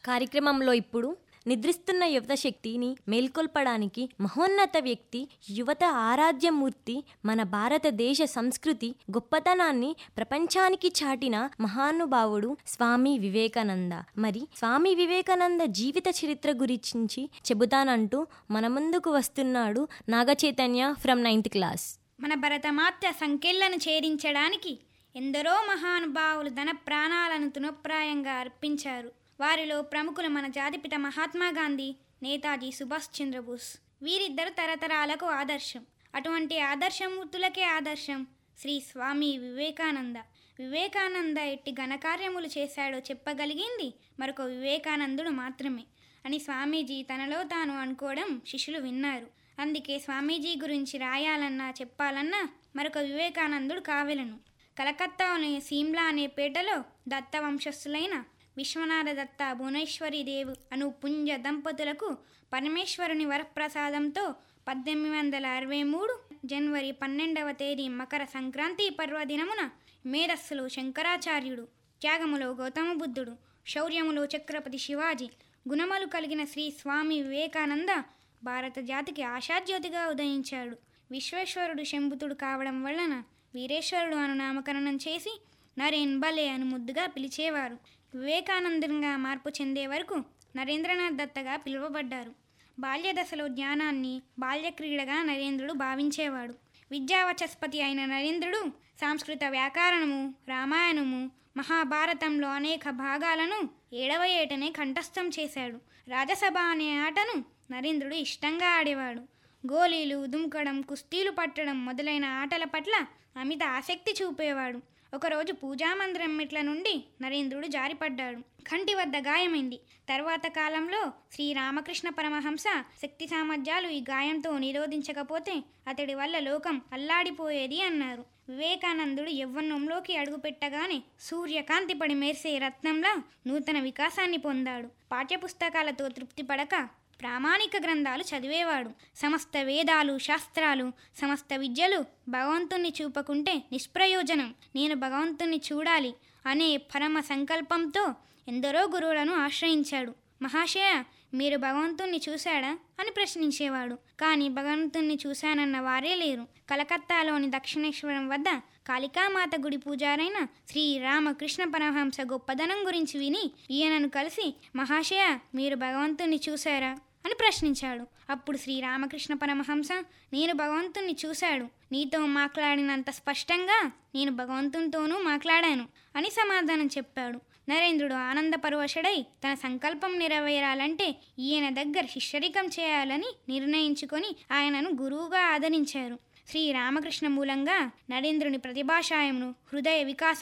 కార్యక్రమంలో ఇప్పుడు నిద్రిస్తున్న యువత శక్తిని మేల్కొల్పడానికి మహోన్నత వ్యక్తి యువత ఆరాధ్యమూర్తి మన భారతదేశ సంస్కృతి గొప్పతనాన్ని ప్రపంచానికి చాటిన మహానుభావుడు స్వామి వివేకానంద మరి స్వామి వివేకానంద జీవిత చరిత్ర గురించి చెబుతానంటూ మన ముందుకు వస్తున్నాడు నాగచైతన్య ఫ్రమ్ నైన్త్ క్లాస్ మన భరతమాత సంఖ్యలను ఛేదించడానికి ఎందరో మహానుభావులు ధన ప్రాణాలను తునప్రాయంగా అర్పించారు వారిలో ప్రముఖులు మన జాతిపిత మహాత్మా గాంధీ నేతాజీ సుభాష్ చంద్రబోస్ వీరిద్దరు తరతరాలకు ఆదర్శం అటువంటి ఆదర్శమూర్తులకే ఆదర్శం శ్రీ స్వామి వివేకానంద వివేకానంద ఎట్టి ఘనకార్యములు చేశాడో చెప్పగలిగింది మరొక వివేకానందుడు మాత్రమే అని స్వామీజీ తనలో తాను అనుకోవడం శిష్యులు విన్నారు అందుకే స్వామీజీ గురించి రాయాలన్నా చెప్పాలన్నా మరొక వివేకానందుడు కావెలను కలకత్తాలోని సీమ్లా అనే పేటలో దత్త వంశస్థులైన విశ్వనాథ దత్త భువనేశ్వరి దేవు అను పుంజ దంపతులకు పరమేశ్వరుని వరప్రసాదంతో పద్దెనిమిది వందల అరవై మూడు జనవరి పన్నెండవ తేదీ మకర సంక్రాంతి పర్వదినమున మేధస్సులో శంకరాచార్యుడు త్యాగములో గౌతమ బుద్ధుడు శౌర్యములో చక్రపతి శివాజీ గుణములు కలిగిన శ్రీ స్వామి వివేకానంద భారత జాతికి ఆశాజ్యోతిగా ఉదయించాడు విశ్వేశ్వరుడు శంభుతుడు కావడం వలన వీరేశ్వరుడు అను నామకరణం చేసి నరేన్ బలే అని ముద్దుగా పిలిచేవారు వివేకానందంగా మార్పు చెందే వరకు నరేంద్రనాథ్ దత్తగా పిలువబడ్డారు బాల్య దశలో జ్ఞానాన్ని బాల్యక్రీడగా నరేంద్రుడు భావించేవాడు విద్యావచస్పతి అయిన నరేంద్రుడు సంస్కృత వ్యాకరణము రామాయణము మహాభారతంలో అనేక భాగాలను ఏడవ ఏటనే కంఠస్థం చేశాడు రాజసభ అనే ఆటను నరేంద్రుడు ఇష్టంగా ఆడేవాడు గోళీలు దుంకడం కుస్తీలు పట్టడం మొదలైన ఆటల పట్ల అమిత ఆసక్తి చూపేవాడు ఒకరోజు పూజామందిరం మెట్ల నుండి నరేంద్రుడు జారిపడ్డాడు కంటి వద్ద గాయమైంది తర్వాత కాలంలో శ్రీరామకృష్ణ పరమహంస శక్తి సామర్థ్యాలు ఈ గాయంతో నిరోధించకపోతే అతడి వల్ల లోకం అల్లాడిపోయేది అన్నారు వివేకానందుడు యవ్వనంలోకి అడుగుపెట్టగానే సూర్యకాంతి పడి మెరిసే రత్నంలా నూతన వికాసాన్ని పొందాడు పాఠ్యపుస్తకాలతో తృప్తి పడక ప్రామాణిక గ్రంథాలు చదివేవాడు సమస్త వేదాలు శాస్త్రాలు సమస్త విద్యలు భగవంతుణ్ణి చూపకుంటే నిష్ప్రయోజనం నేను భగవంతుణ్ణి చూడాలి అనే పరమ సంకల్పంతో ఎందరో గురువులను ఆశ్రయించాడు మహాశయ మీరు భగవంతుణ్ణి చూశాడా అని ప్రశ్నించేవాడు కానీ భగవంతుణ్ణి చూశానన్న వారే లేరు కలకత్తాలోని దక్షిణేశ్వరం వద్ద కాళికామాత గుడి పూజారైన శ్రీ రామకృష్ణ పరమహంస గొప్పదనం గురించి విని ఈయనను కలిసి మహాశయ మీరు భగవంతుణ్ణి చూశారా అని ప్రశ్నించాడు అప్పుడు శ్రీ రామకృష్ణ పరమహంస నేను భగవంతుణ్ణి చూశాడు నీతో మాట్లాడినంత స్పష్టంగా నేను భగవంతునితోనూ మాట్లాడాను అని సమాధానం చెప్పాడు నరేంద్రుడు ఆనందపరవశుడై తన సంకల్పం నెరవేరాలంటే ఈయన దగ్గర శిష్యరికం చేయాలని నిర్ణయించుకొని ఆయనను గురువుగా ఆదరించారు శ్రీ రామకృష్ణ మూలంగా నరేంద్రుని ప్రతిభాశాయమును హృదయ వికాస